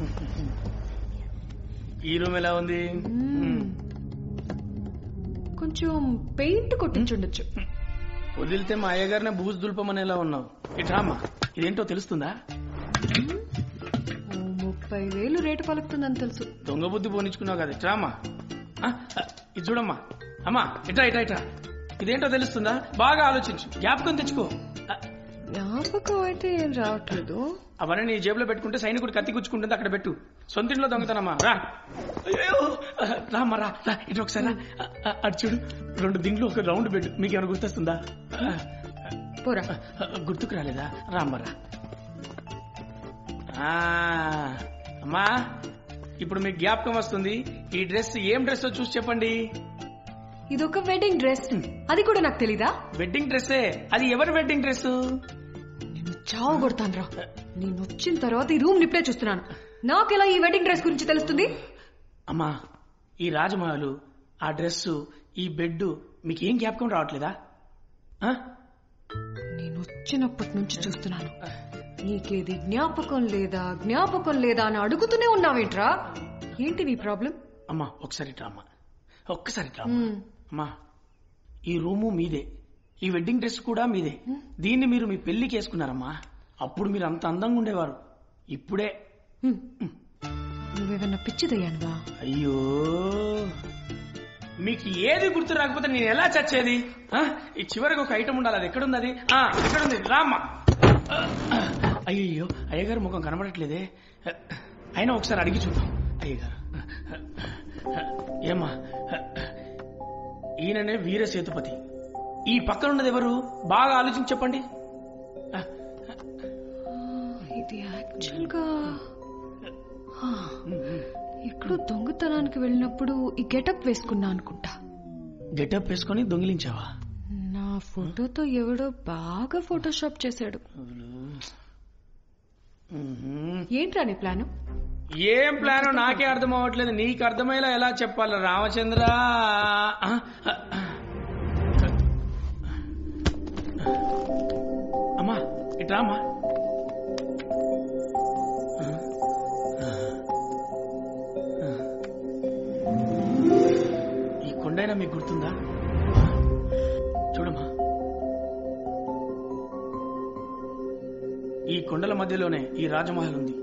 ఈ రూమ్ ఎలా ఉంది మ్మ్. కొంచెం పెయింట్ కొట్టించుండొచ్చు వదిలితే మా అయ్యగారినే బూజు దుల్పమనేలా ఉన్నావు ఇట్రా అమ్మా ఇదేంటో తెలుస్తుందా ఓ ముప్పై వేలు రేటు పలుకుతుందని తెలుసు దొంగ బుద్ధి పోనిచ్చుకున్నావు కదా ఇట్రా అమ్మా ఆ, ఆ, ఇది చూడమ్మా అమ్మా ఇట్రా ఇట్రా ఇట్రా ఇదేంటో తెలుస్తుందా బాగా ఆలోచించు జ్ఞాపకం తెచ్చుకో ఆ, జ్ఞాపకం అయితే ఏం రావట్లేదు అవన్నీ నీ జేబులో పెట్టుకుంటే సైనికుడు కత్తి గుచ్చుకుంటుంది అక్కడ పెట్టు సొంతింట్లో దొంగతనమ్మా రా అయ్యో, రామ్మా రా రా ఇటు ఒకసారి రా. ఆ, ఆ, అటు చూడు రెండు దిండ్లు ఒక రౌండ్ పెట్టు మీకు ఏమైనా గుర్తొస్తుందా ఆ, పోరా ఆ, గుర్తుకు రాలేదా రామ్మా రా ఆ, అమ్మా ఇప్పుడు మీకు జ్ఞాపకం వస్తుంది ఈ డ్రెస్ ఏం డ్రెస్ చూసి చెప్పండి ఇదొక వెడ్డింగ్ డ్రెస్ అది కూడా నాకు తెలీదా వెడ్డింగ్ డ్రెస్సే అది ఎవరి వెడ్డింగ్ డ్రెస్ నేను చావు కొడతాను రా నేను వచ్చిన తర్వాత ఈ రూమ్ నిప్పుడే చూస్తున్నాను నాకెలా ఈ వెడ్డింగ్ డ్రెస్ గురించి తెలుస్తుంది అమ్మా ఈ రాజమహల్ ఆ డ్రెస్ ఈ బెడ్ మీకేం జ్ఞాపకం రావట్లేదా ఆ? నేను వచ్చినప్పటి నుంచి చూస్తున్నాను నీకేది జ్ఞాపకం లేదా జ్ఞాపకం లేదా అని అడుగుతూనే ఉన్నావేంట్రా ఏంటి నీ ప్రాబ్లం అమ్మా ఒకసారి ఇట్రా అమ్మా ఒక్కసారి ఇట్రా అమ్మా. అమ్మా ఈ రూము మీదే ఈ వెడ్డింగ్ డ్రెస్ కూడా మీదే దీన్ని మీరు మీ పెళ్లికి వేసుకున్నారమ్మా అప్పుడు మీరు అంత అందంగా ఉండేవారు ఇప్పుడే నువ్వేమన్నా పిచ్చిదయ్యానువా అయ్యో మీకు ఏది గుర్తు రాకపోతే నేను ఎలా చచ్చేది ఆ? ఈ చివరికి ఒక ఐటమ్ ఉండాలి అది ఎక్కడుంది అది ఆ, ఎక్కడుంది రామ్మా అయ్యో అయ్యగారు ముఖం కనబడట్లేదే అయినా ఒకసారి అడిగి చూద్దాం అయ్యగారు ఏమ్మా ఈయననే వీర సేతుపతి ఈ పక్కన ఉన్నది ఎవరు బాగా ఆలోచించి చెప్పండి ఇది యాక్చువల్ గా ఆ, ఎక్కడో దొంగతనానికి వెళ్ళినప్పుడు ఈ గెటప్ వేసుకున్నా అనుకుంటా గెటప్ వేసుకొని దొంగిలించావా నా ఫోటోతో ఎవడో బాగా ఫోటోషాప్ చేశాడు మ్మ్. ఏంట్రా నీ ప్లాను ఏం ప్లాన్ నాకే అర్థం అవ్వట్లేదు నీకు అర్థమయ్యేలా ఎలా చెప్పాలి రామచంద్ర ఆ, ఆ, ఆ. అమ్మా ఇట్రా అమ్మా ఈ కొండైనా మీకు గుర్తుందా చూడమ్మా ఈ కొండల మధ్యలోనే ఈ రాజమహల్ ఉంది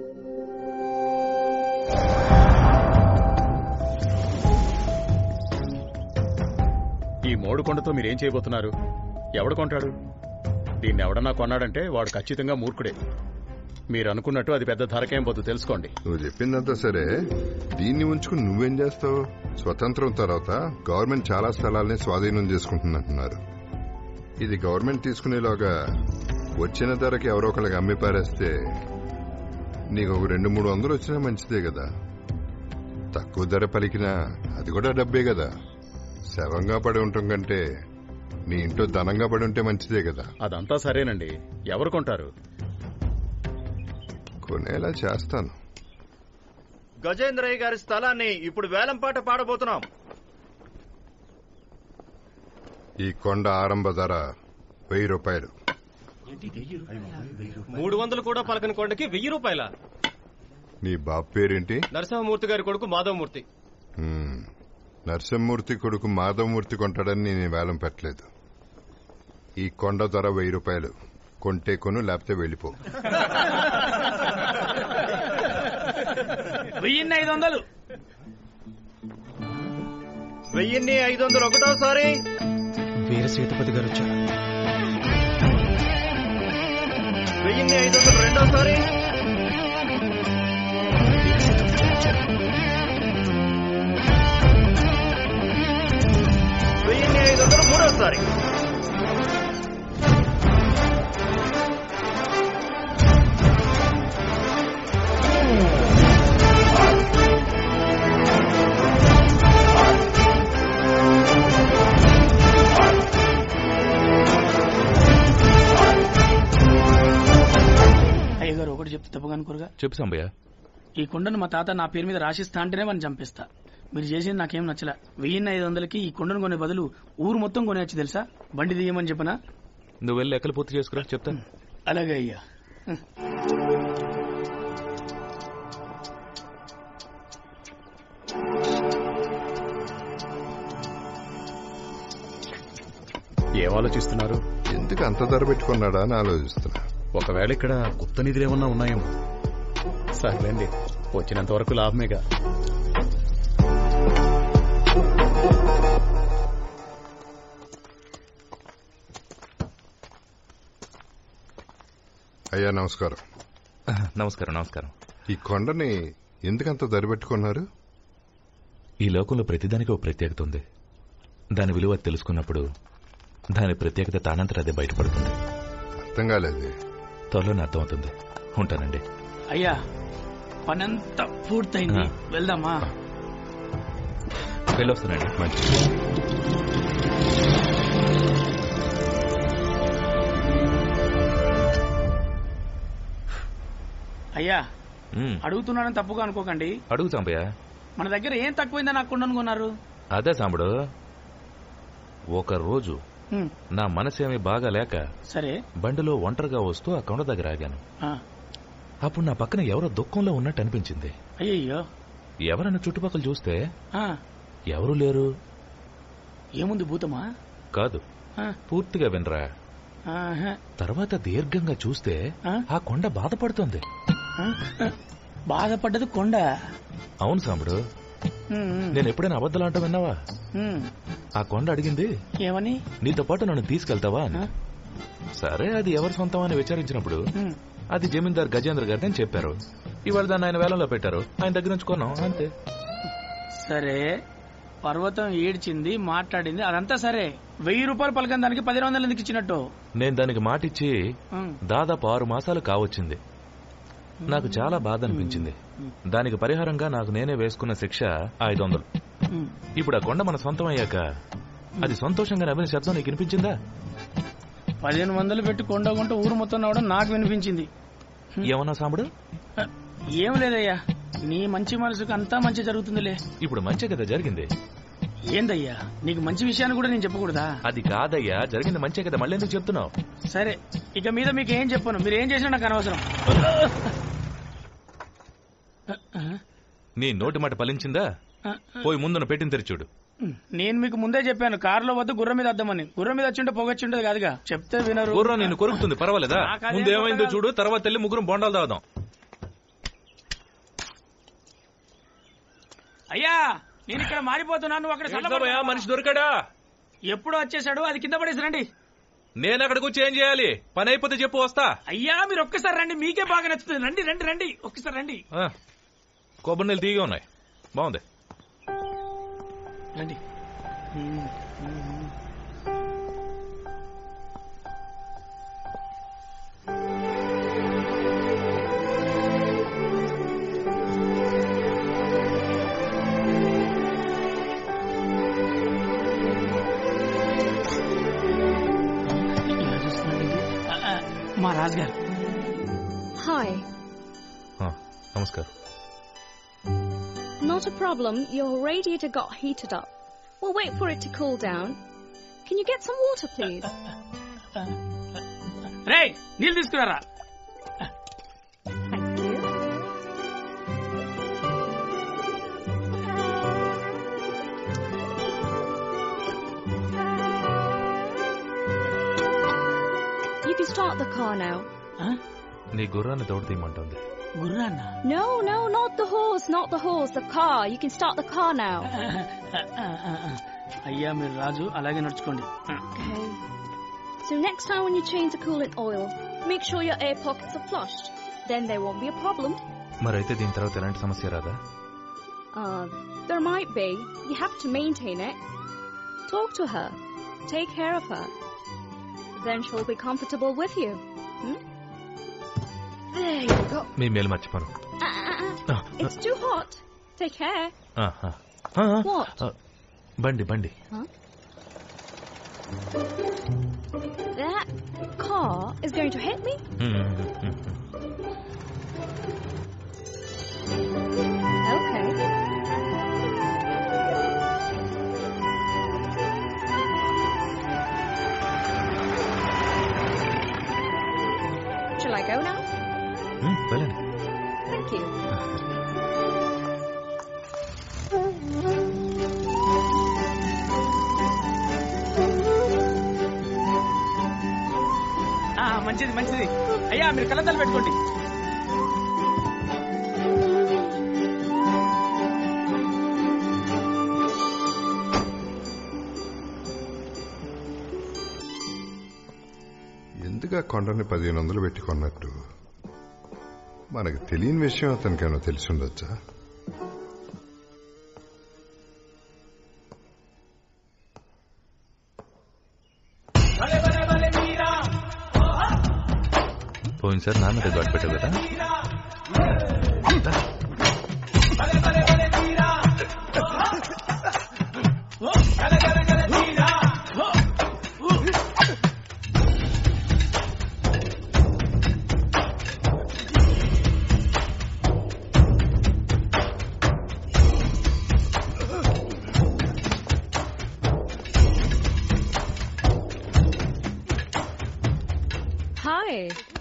ఈ మోడు కొండతో మీరేం చేయబోతున్నారు ఎవడు కొంటాడు దీన్ని ఎవడన్నా కొన్నాడంటే వాడు ఖచ్చితంగా మూర్ఖుడే మీరు అనుకున్నట్టు అది పెద్ద ధరకేం పోదు తెలుసుకోండి నువ్వు చెప్పిందంతా సరే దీన్ని ఉంచుకుని నువ్వేం చేస్తావు స్వతంత్రం తర్వాత గవర్నమెంట్ చాలా స్థలాల్ని స్వాధీనం చేసుకుంటుందంటున్నారు ఇది గవర్నమెంట్ తీసుకునేలోగా వచ్చిన ధరకి ఎవరో ఒకరికి అమ్మి పారేస్తే నీకు ఒక రెండు మూడు వందలు వచ్చినా మంచిదే కదా తక్కువ ధర పలికినా అది కూడా డబ్బే కదా శవంగా పడి ఉండటం కంటే నీ ఇంట్లో ధనంగా పడి ఉంటే మంచిదే కదా అదంతా సరేనండి ఎవరు కొంటారు కొనేలా చేస్తాను గజేంద్రయ్య గారి స్థలాన్ని ఇప్పుడు వేలంపాట పాడబోతున్నాం ఈ కొండ ఆరంభ ధర వెయ్యి రూపాయలు మూడు వందలు కూడా పలకని కొండకి వెయ్యి రూపాయల నీ బాబు పేరేంటి నరసింహమూర్తి గారి కొడుకు మాధవమూర్తి హ్మ్. నరసింహమూర్తి కొడుకు మాధవమూర్తి కొంటాడని నేను వేలం పెట్టలేదు ఈ కొండ ధర వెయ్యి రూపాయలు కొంటే కొను లేకపోతే వెళ్ళిపో వెయ్యిన్ని ఐదు వందలు వెయ్యిన్ని ఐదు వందలు ఒకటోసారి వీర సేతుపతి గారు వచ్చారు వెయ్యిన్ని ఐదు వందలు రెండోసారి వెయ్యిన్ని ఐదు వందలు మూడోసారి అయ్యగారు ఒకటి చెప్తే తప్పుగా అనుకోరుగా చెప్పు సంబయ్య ఈ కొండను మా తాత నా పేరు మీద రాసిస్తా అంటేనే వాడిని చంపేస్తా మీరు చేసింది నాకేం నచ్చలా వెయ్యిన్ని ఐదు వందలకి ఈ కొండను కొనే బదులు ఊరు మొత్తం కొనేయచ్చు తెలుసా బండి తీయమని చెప్పనా నువ్వు వెళ్ళి లెక్కలు పూర్తి చేసుకురా చెప్తాను అలాగే అయ్యా ఏం ఆలోచిస్తున్నారు ఎందుకు అంత ధర పెట్టుకున్నాడా అని ఆలోచిస్తున్నా ఒకవేళ ఇక్కడ గుప్త నిధులు ఏమన్నా ఉన్నాయేమో సర్లేండి వచ్చినంత వరకు లాభమేగా అయ్యా నమస్కారం నమస్కారం నమస్కారం ఈ కొండని ఎందుకంత ధర పెట్టుకున్నారు ఈ లోకంలో ప్రతిదానికి ఒక ప్రత్యేకత ఉంది దాని విలువ తెలుసుకున్నప్పుడు దాని ప్రత్యేకత తానంతట అదే బయటపడుతుంది అర్థం కాలేదు త్వరలోనే అర్థమవుతుంది ఉంటానండి అయ్యా పనంతా పూర్తయింది ఆ. వెళ్దామా వెళ్ళొస్తానండి మంచి అయ్యా ఉమ్, అడుగుతున్నానని తప్పుగా అనుకోకండి అడుగు సాంబయ్య మన దగ్గర ఏం తక్కువైందని నాకు కొండను కొన్నారు అదే సాంబడు ఒక రోజు ఉమ్, నా మనసేమి బాగా లేక సరే బండిలో ఒంటరిగా వస్తూ ఆ కొండ దగ్గర ఆగాను ఆ, అప్పుడు నా పక్కన ఎవరో దుఃఖంలో ఉన్నట్టు అనిపించింది అయ్యయ్యో ఎవరన్నా చుట్టుపక్కల చూస్తే ఆ, ఎవరూ లేరు ఏముంది భూతమా కాదు ఆ, పూర్తిగా వినరా ఆహా, తర్వాత దీర్ఘంగా చూస్తే ఆ? ఆ కొండ బాధపడుతోంది ఆ, ఆ, బాధపడ్డది కొండ అవును సాంబడు ఉమ్, ఉమ్, నేను ఎప్పుడైనా అబద్ధాలు అంటూ విన్నావా ఉమ్, ఆ కొండ అడిగింది ఏమని నీతో పాటు నన్ను తీసుకెళ్తావా అని ఆ? సరే అది ఎవరి సొంతం అని విచారించినప్పుడు ఉమ్, అది జమీందార్ గజేంద్ర గారిని అని చెప్పారు ఇవాళ దాన్ని ఆయన వేలంలో పెట్టారు ఆయన దగ్గర నుంచి కొన్నాం అంతే సరే పర్వతం ఏడ్చింది మాట్లాడింది అదంతా సరే వెయ్యి రూపాయలు పలకని దానికి పది వందలు ఎందుకు ఇచ్చినట్టు నేను దానికి మాటిచ్చి ఉమ్, దాదాపు ఆరు మాసాలు కావచ్చింది నాకు చాలా బాధ అనిపించింది దానికి పరిహారంగా నాకు నేనే వేసుకున్న శిక్ష ఐదు వందలు ఉమ్. ఇప్పుడు ఆ కొండ మన సొంతం అయ్యాక అది సంతోషంగా నవ్విన శబ్దం నీకు వినిపించిందా పదిహేను వందలు పెట్టి కొండ కొంట ఊరు మొత్తం రావడం నాకు వినిపించింది ఏమన్నా సాంబడు ఆ, ఏం లేదయ్యా నీ మంచి మనసుకు అంతా మంచి జరుగుతుందిలే ఇప్పుడు మంచి కదా జరిగింది ఏందయ్యా నీకు మంచి విషయాన్ని కూడా నేను చెప్పకూడదా అది కాదయ్యా జరిగింది మంచే కదా మళ్ళీ ఎందుకు చెప్తున్నావు సరే ఇక మీద మీకు ఏం చెప్పను మీరు ఏం చేసినా నాకు అనవసరం నీ నోటి మాట ఫలించిందా ఆ, పోయి ముందున పెట్టిన తెరిచూడు నేను మీకు ముందే చెప్పాను కారులో వద్దు గుర్రం మీద వద్దామని గుర్రం మీద వచ్చింటే పొగొచ్చిండదు కాదుగా చెప్తే వినరు గుర్రం నిన్ను కొరుకుతుంది పర్వాలేదా నాకు అదేం ముందు ఏమైందో కొట్టగా- చూడు తర్వాత వెళ్ళి ముగ్గురం బొండాలు తాగుదాం అయ్యా నేను ఇక్కడ మారిపోతున్నాను నువ్వు అక్కడ చల్లబడతావా? మనిషి దొరికాడా ఎప్పుడో వచ్చేసాడు అది కింద పడేసి రండి నేను అక్కడికి వచ్చి ఏం చేయాలి పని అయిపోతే చెప్పు వస్తా అయ్యా మీరు ఒక్కసారి రండి మీకే బాగా నచ్చుతుంది రండి రండి రండి ఒక్కసారి రండి ఆ, కొబ్బరి నీళ్ళు తీగా ఉన్నాయి బాగుంది రండి ఇలా చూస్తున్నాడండి. ఆ, ఆ, మా రాజుగారు Hi. ఆ, నమస్కారం Not a problem. Your radiator got heated up. We'll wait for it to cool down. Can you get some water, please? రే నీళ్ళు తీసుకురారా Thank you. You can start the car now. ఆ? నీ గుర్రాన్ని తోడు తీయమంటుంది గుర్రాన్న No, no, not the horse, not the horse, the car. You can start the car now. అయ్యా మీరు రాజు అలాగే నడుచుకోండి Okay. So next time when you change the coolant oil, make sure your air pockets are flushed. Then there won't be a problem. మరైతే దీని తర్వాత ఎలాంటి సమస్య రాదా Uh, there might be. You have to maintain it. Talk to her. Take care of her. Then she'll be comfortable with you. Hmm? There you go. మీ మేలు మర్చిపోను Uh, uh, uh, uh. It's too hot. Take care. ఆ, ఆ. ఆ, ఆ. What? ఆ, బండి బండి Huh? That car is going to hit me? Um, um, um, um. Okay. Shall I go now? ఉమ్, వెళ్ళండి Thank you. మంచిది మంచిది అయ్యా మీరు కళ్ళద్దాలు పెట్టుకోండి ఎందుకు ఆ కొండని పదిహేను వందలు పెట్టి కొన్నట్టు మనకు తెలియని విషయం అతనికైనా తెలిసి ఉండొచ్చా పోయినసారి నా మీద ఘాటు పెట్టావు కదా Hi.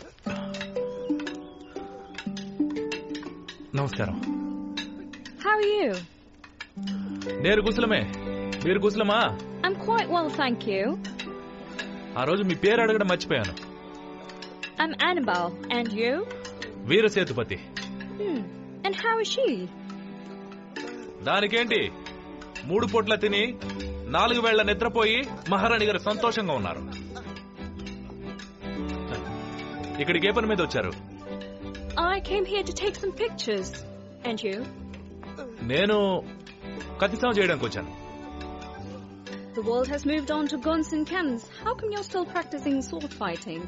నమస్కారం How are you? నేను కుశలమే మీరు కుశలమా I'm quite well, thank you. ఆ రోజు మీ పేరు అడగడం మర్చిపోయాను I'm Annabelle. And you? Veera Sethupathi Hmm. And how is she? దానికేంటి మూడు పూట్ల తిని నాలుగు వేళ్ల నిద్రపోయి మహారాణి గారు సంతోషంగా ఉన్నారు ఇక్కడికి ఏ పని మీద వచ్చారు I came here to take some pictures. And you? నేను కత్తిసాం చేయడానికి వచ్చాను The world has moved on to guns and cannons. How come you're still practicing sword fighting?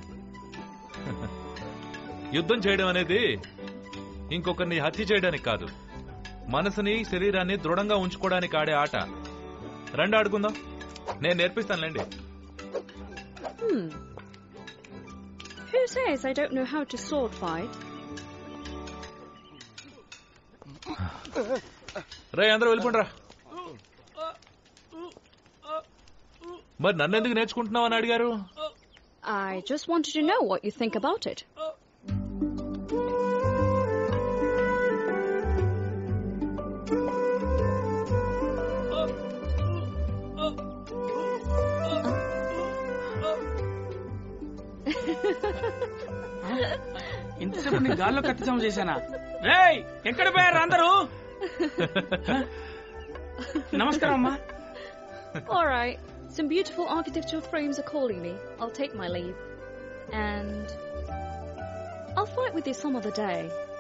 యుద్ధం చేయడం అనేది ఇంకొకరిని హత్య చేయడానికి కాదు మనసుని శరీరాన్ని దృఢంగా ఉంచుకోవడానికి ఆడే ఆట రెండు ఆడుకుందాం నేను నేర్పిస్తానులేండి Hmm. Who says I don't know how to sword fight? రే అందరూ వెళ్ళిపోండిరా మరి నన్నెందుకు నేర్చుకుంటున్నావు అని అడిగారు I just wanted to know what you think about it. ఇంతసేపు నేను గాల్లో కత్తిసం చేశానా రేయ్ ఎక్కడ పోయారు అందరూ నమస్కారం అమ్మా All right. Some beautiful architectural frames are calling me. I'll take my leave. And I'll fight with you some other day.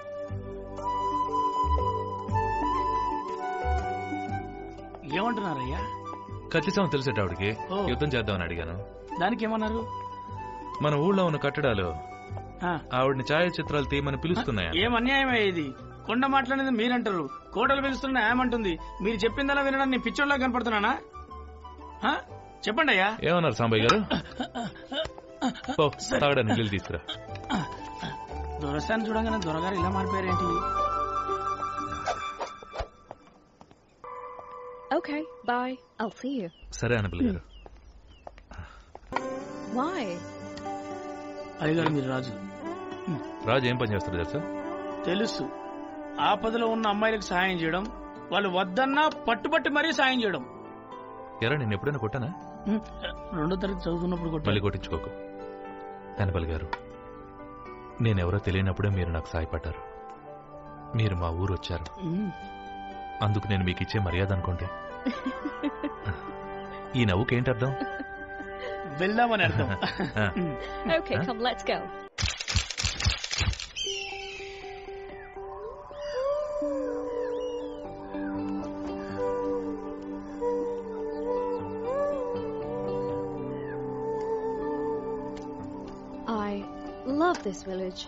ఏమంటున్నారయ్యా కత్తిసాం తెలిసేటావిడికి ఓ. యుద్ధం చేద్దామని అడిగాను దానికి ఏమన్నారు మన ఊళ్ళో ఉన్న కట్టడాలు ఆ, ఆవిడని ఛాయాచిత్రాలు తీయమని పిలుస్తున్నాయా ఏం అన్యాయమే ఇది కొండ మాట్లాడేది మీరంటారు కోటలు పిలుస్తున్న ఏమంటుంది మీరు చెప్పిందలా వినడానికి నేను పిచ్చోళ్ళ కనపడుతున్నానా ఆ? చెప్పండి అయ్యా ఏమన్నారు సాంబయ్య గారు పో, తాగడానికి నీళ్ళు తీసుకురా దొరసాన్ని చూడంగానే దొరగారు ఇలా మారిపోయారేంటి Okay, bye. I'll see you. సరే అనబుల్ గారు Why? అయ్యగారు మీరు రాజు రాజు ఏం పని చేస్తారు తెలుసా తెలుసు ఆపదలో ఉన్న అమ్మాయిలకు సహాయం చేయడం వాళ్ళు వద్దన్నా పట్టుబట్టి మరీ సాయం చేయడం ఎరా నేను ఎప్పుడైనా కొట్టానా హ్మ్. రెండో తరగతి చదువుతున్నప్పుడు మళ్ళీ కొట్టాలి కొట్టించుకోకు అనబల్ గారు నేనెవరో తెలియనప్పుడే మీరు నాకు సాయపడ్డారు మీరు మా ఊరు వచ్చారు హ్మ్. అందుకు నేను మీకు ఇచ్చే మర్యాద అనుకోండి ఈ నవ్వుకేంటి అర్థం వెళ్దామని అర్థం ఆ, Okay, Huh? come, let's go. I love this village.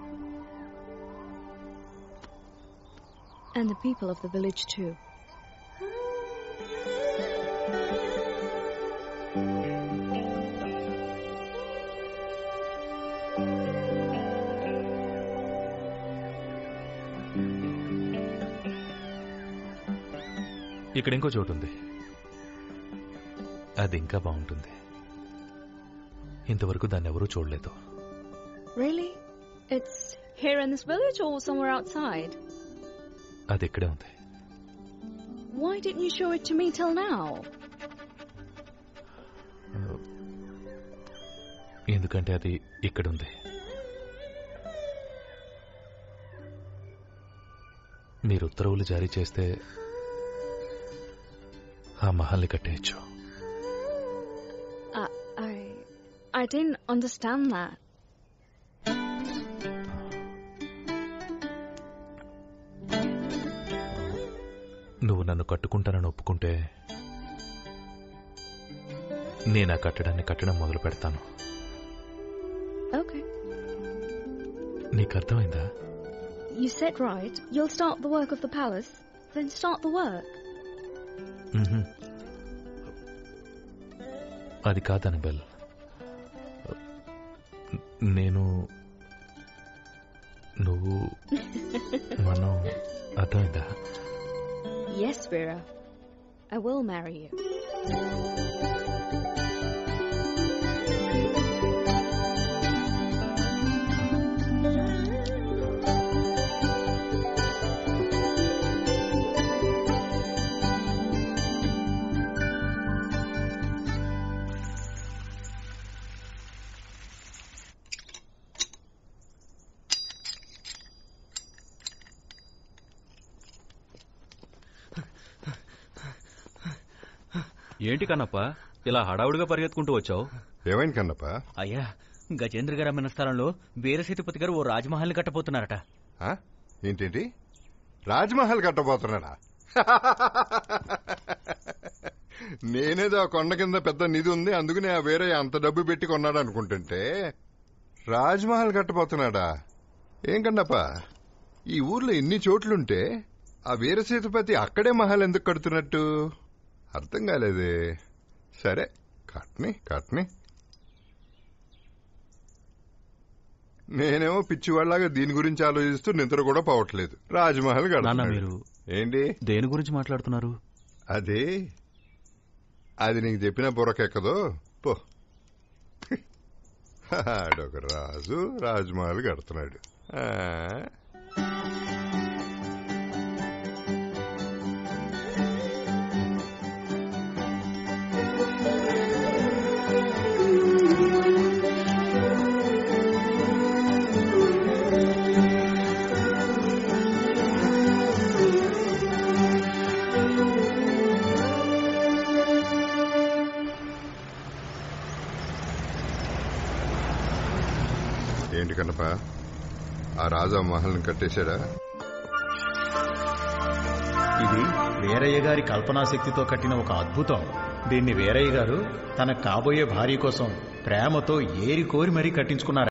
And the people of the village too. ఇక్కడ ఇంకో చోటు ఉంది అది ఇంకా బాగుంటుంది ఇంతవరకు దాన్ని ఎవరూ చూడలేదు Really? It's here in this village or somewhere outside? అది ఇక్కడే ఉంది Why didn't you show it to me till now? ఎందుకంటే అది ఇక్కడుంది మీరు ఉత్తర్వులు జారీ చేస్తే ఆ మహల్ని కట్టేయచ్చు Uh, I, I didn't understand that. నువ్వు నన్ను కట్టుకుంటానని ఒప్పుకుంటే నేను ఆ కట్టడాన్ని కట్టడం మొదలు పెడతాను Okay. నీకు అర్థమైందా You said right. You'll start the work of the palace. Then start the work. మ్మ్హ్మ్. అది కాదు అనబెల్ నేను నువ్వు మనం అర్థమైందా Yes, Vera. I will marry you. ఏంటి కన్నప్ప ఇలా హడావుడిగా పరిగెత్తుకుంటూ వచ్చావు ఏమైంది కన్నప్ప అయ్యా గజేంద్ర గారు అమ్మిన స్థలంలో వీరసేతుపతి గారు ఓ రాజమహల్ని కట్టబోతున్నారట ఆ? ఏంటేంటి రాజ్మహల్ కట్టబోతున్నాడా నేనేదో ఆ కొండ కింద పెద్ద నిధి ఉంది అందుకని ఆ వేరే అంత డబ్బు పెట్టి కొన్నాడు అనుకుంటుంటే రాజ్మహల్ కట్టబోతున్నాడా ఏం కన్నప్ప ఈ ఊర్లో ఇన్ని చోట్లుంటే ఆ వీరసేతుపతి అక్కడే మహల్ ఎందుకు కడుతున్నట్టు అర్థం కాలేదే సరే కట్ని కట్ని నేనేమో పిచ్చివాళ్లాగా దీని గురించి ఆలోచిస్తూ నిద్ర కూడా పోవట్లేదు రాజ్మహల్ నాన్న కడుతున్నాడు మీరు ఏంటి దేని గురించి మాట్లాడుతున్నారు అది అది నీకు చెప్పిన బుర్రకెక్కదో పో ఆడొక రాజు రాజ్మహల్ కడుతున్నాడు ఆ, ఏంటి కన్నప ఆ రాజు ఆ మహల్ని కట్టేశాడా ఇది వీరయ్య గారి కల్పనా శక్తితో కట్టిన ఒక అద్భుతం దీన్ని వీరయ్య గారు తన కాబోయే భార్య కోసం ప్రేమతో ఏరి కోరి మరీ కట్టించుకున్నారు